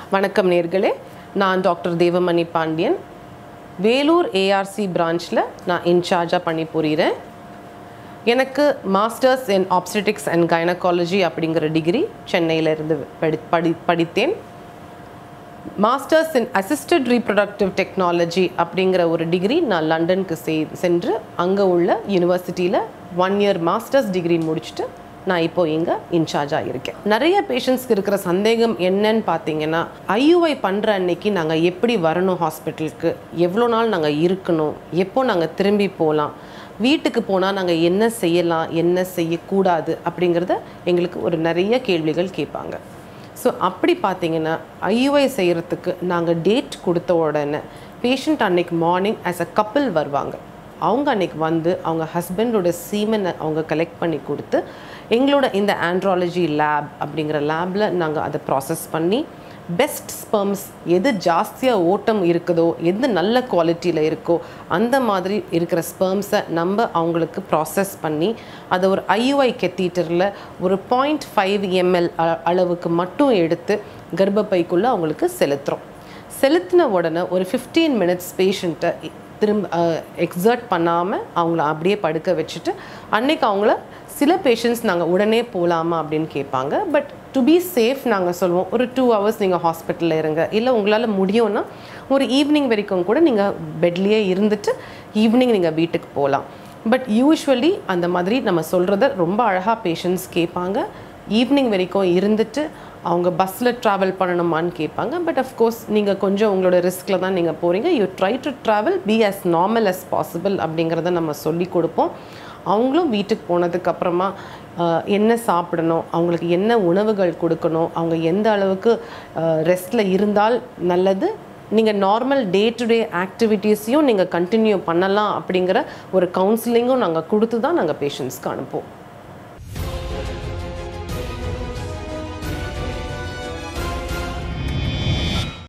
வணக்கம் நேர்களே நான் டாக்டர் தேவமணி பாண்டியன் வேலூர் ஏஆர்சி பிரான்ச்சில் நான் இன்சார்ஜாக பண்ணி புரிகிறேன் எனக்கு masters in obstetrics and gynaecology அப்படிங்கிற டிகிரி சென்னையில இருந்து படி படி படித்தேன் masters in assisted reproductive technology அப்படிங்கிற ஒரு டிகிரி நான் லண்டனுக்கு செய் சென்று அங்கே உள்ள யூனிவர்சிட்டியில் ஒன் இயர் மாஸ்டர்ஸ் டிகிரி முடிச்சுட்டு நான் இப்போ இங்கே இன்சார்ஜாக இருக்கேன் நிறைய பேஷண்ட்ஸ்க்கு இருக்கிற சந்தேகம் என்னன்னு பார்த்தீங்கன்னா ஐயுஐ பண்ணுற அன்னைக்கு நாங்கள் எப்படி வரணும் ஹாஸ்பிட்டலுக்கு எவ்வளோ நாள் நாங்கள் இருக்கணும் எப்போ நாங்கள் திரும்பி போகலாம் வீட்டுக்கு போனால் நாங்கள் என்ன செய்யலாம் என்ன செய்யக்கூடாது அப்படிங்கிறத எங்களுக்கு ஒரு நிறைய கேள்விகள் கேட்பாங்க ஸோ அப்படி பார்த்தீங்கன்னா ஐயுஐ செய்கிறதுக்கு நாங்கள் டேட் கொடுத்த உடனே பேஷண்ட் அன்னைக்கு மார்னிங் ஆஸ் அ கப்பிள் வருவாங்க அவங்க அன்னைக்கு வந்து அவங்க ஹஸ்பண்டோட சீமனை அவங்க கலெக்ட் பண்ணி கொடுத்து எங்களோட இந்த ஆண்ட்ராலஜி லேப் அப்படிங்கிற லேபில் நாங்கள் அதை ப்ராசஸ் பண்ணி பெஸ்ட் ஸ்பெர்ம்ஸ் எது ஜாஸ்தியாக ஓட்டம் இருக்குதோ எது நல்ல குவாலிட்டியில் இருக்கோ அந்த மாதிரி இருக்கிற ஸ்பெர்ம்ஸை நம்ம அவங்களுக்கு ப்ராசஸ் பண்ணி அதை ஒரு ஐயுஐ கெத்தீட்டரில் ஒரு பாயிண்ட் ஃபைவ் எம்எல் அளவுக்கு மட்டும் எடுத்து கர்ப்பப்பைக்குள்ளே அவங்களுக்கு செலுத்துகிறோம் செலுத்தின உடனே ஒரு ஃபிஃப்டீன் மினிட்ஸ் பேஷண்ட்டை திரும்ப எக்ஸர்ட் பண்ணாமல் அவங்கள அப்படியே படுக்க வச்சுட்டு அன்னைக்கு அவங்கள சில பேஷண்ட்ஸ் நாங்கள் உடனே போகலாமா அப்படின்னு கேட்பாங்க பட் டு பி சேஃப் நாங்கள் சொல்லுவோம் ஒரு டூ ஹவர்ஸ் நீங்கள் ஹாஸ்பிட்டலில் இருங்க இல்லை உங்களால் முடியும்னா ஒரு ஈவினிங் வரைக்கும் கூட நீங்கள் பெட்லேயே இருந்துட்டு ஈவினிங் நீங்கள் வீட்டுக்கு போகலாம் பட் யூஸ்வலி அந்த மாதிரி நம்ம சொல்கிறத ரொம்ப அழகாக பேஷண்ட்ஸ் கேட்பாங்க ஈவினிங் வரைக்கும் இருந்துட்டு அவங்க பஸ்ஸில் ட்ராவல் பண்ணணுமான்னு கேட்பாங்க பட் அஃப்கோர்ஸ் நீங்கள் கொஞ்சம் உங்களோட ரிஸ்கில் தான் நீங்கள் போகிறீங்க you try to travel be as normal as possible அப்படிங்கிறத நம்ம சொல்லி கொடுப்போம் அவங்களும் வீட்டுக்கு போனதுக்கப்புறமா என்ன சாப்பிடணும் அவங்களுக்கு என்ன உணவுகள் கொடுக்கணும் அவங்க எந்த அளவுக்கு ரெஸ்ட்டில் இருந்தால் நல்லது நீங்கள் நார்மல் டே டு டே ஆக்டிவிட்டீஸையும் நீங்கள் கண்டினியூ பண்ணலாம் அப்படிங்கிற ஒரு கவுன்சிலிங்கும் நாங்கள் கொடுத்து தான் நாங்கள் பேஷண்ட்ஸ்க்கு அனுப்புவோம்